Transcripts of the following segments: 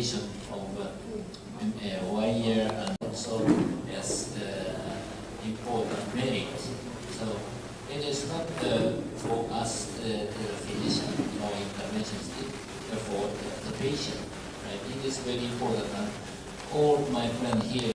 duration of uh, uh, one year and also as the important merit. So it is not uh, for us, uh, the physician or interventionist, but for the, the patient. Right? It is very important. And all my friends here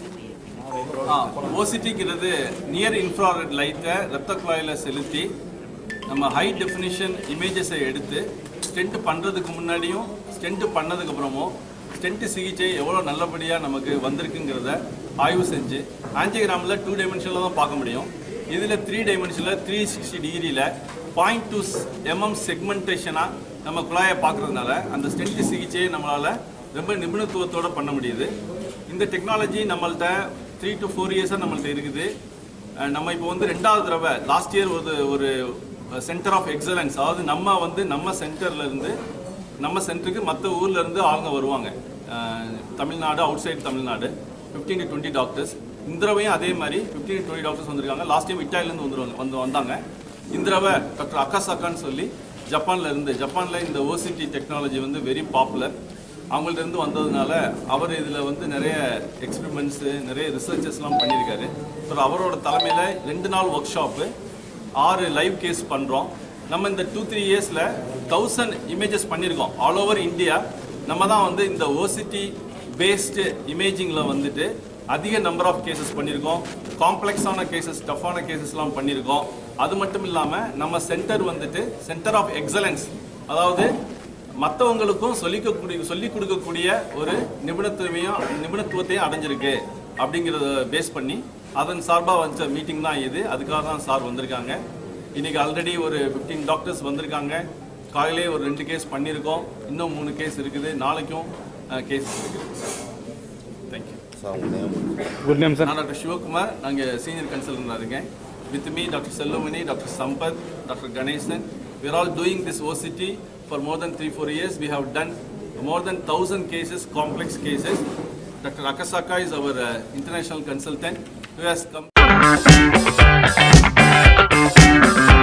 ஓசிட்டிங்கிறது near infrared லைட்டை ரத்த குழாயில் செலுத்தி நம்ம high definition இமேஜஸை எடுத்து stent பண்ணுறதுக்கு முன்னாடியும் stent பண்ணதுக்கு அப்புறமும் ஸ்டென்ட் சிகிச்சை எவ்வளோ நல்லபடியாக நமக்கு வந்திருக்குங்கிறத ஆய்வு செஞ்சு ஆஞ்சிகிராமில் டூ டைமென்ஷனில் தான் பார்க்க முடியும் இதில் த்ரீ டைமென்ஷனில் த்ரீ சிக்ஸ்டி டிகிரியில் பாயிண்ட் டூ எம்எம் செக்மெண்டேஷனாக நம்ம குழாயை பார்க்குறதுனால அந்த ஸ்டென்ட் சிகிச்சையை நம்மளால் ரொம்ப நிபுணத்துவத்தோடு பண்ண முடியுது இந்த டெக்னாலஜி நம்மள்ட்ட த்ரீ டு ஃபோர் இயர்ஸாக நம்மள்ட்ட இருக்குது அஹ் நம்ம இப்போ வந்து ரெண்டாவது தடவை லாஸ்ட் இயர் ஒரு ஒரு சென்டர் ஆஃப் எக்ஸலன்ஸ் அதாவது நம்ம வந்து நம்ம சென்டர்ல இருந்து நம்ம சென்டருக்கு மற்ற ஊர்ல இருந்து ஆளுங்க வருவாங்க அஹ் Tamil Nadu outside Tamil Nadu fifteen to twenty doctors இந்த தடவையும் அதே மாதிரி ஃபிஃப்டீன் டு டுவெண்ட்டி டாக்டர்ஸ் வந்திருக்காங்க லாஸ்ட் டைம் இட்டாலிலேருந்து வந்துருவாங்க வந்து வந்தாங்க இந்த தடவை டாக்டர் அக்காசாக்கான்னு சொல்லி ஜப்பான்ல இருந்து ஜப்பான்ல இந்த ஓசிடி டெக்னாலஜி வந்து வெரி பாப்புலர் அவங்கள்ட்ட இருந்து வந்ததுனால அவர் இதில் வந்து நிறைய எக்ஸ்பெரிமெண்ட்ஸு நிறைய ரிசர்ச்சஸ்லாம் பண்ணியிருக்காரு அப்புறம் அவரோட தலைமையில் ரெண்டு நாள் ஒர்க் ஷாப்பு ஆறு லைவ் கேஸ் பண்ணுறோம் நம்ம இந்த டூ த்ரீ இயர்ஸில் தௌசண்ட் இமேஜஸ் பண்ணியிருக்கோம் ஆல் ஓவர் இந்தியா நம்ம தான் வந்து இந்த ஓசிட்டி பேஸ்டு இமேஜிங்கில் வந்துட்டு அதிக நம்பர் ஆஃப் கேசஸ் பண்ணியிருக்கோம் காம்ப்ளெக்ஸான கேசஸ் டஃப்பான கேசஸ்லாம் பண்ணியிருக்கோம் அது மட்டும் இல்லாமல் நம்ம சென்டர் வந்துட்டு சென்டர் ஆஃப் எக்ஸலன்ஸ் அதாவது மற்றவங்களுக்கும் சொல்லிக்கக்கூடிய சொல்லிக் கொடுக்கக்கூடிய ஒரு நிபுணத்துவமையும் நிபுணத்துவத்தையும் அடைஞ்சிருக்கு அப்படிங்கிறத பேஸ் பண்ணி அதன் சார்பாக வச்ச மீட்டிங் தான் இது அதுக்காக தான் சார் வந்திருக்காங்க இன்னைக்கு ஆல்ரெடி ஒரு 15 டாக்டர்ஸ் வந்திருக்காங்க காலையிலே ஒரு ரெண்டு கேஸ் பண்ணியிருக்கோம் இன்னும் மூணு கேஸ் இருக்குது நாளைக்கும் கேஸ் இருக்குது தேங்க்யூ குட் நேம் சார் நான் டாக்டர் சிவகுமார் நாங்கள் சீனியர் கன்சல்டன்டாக இருக்கேன் with me doctor Selvamani doctor Sampath doctor Ganesan we are all doing this OCT for more than three, four years. We have done more than thousand cases, complex cases. Dr. Akasaka is our uh, international consultant who has come.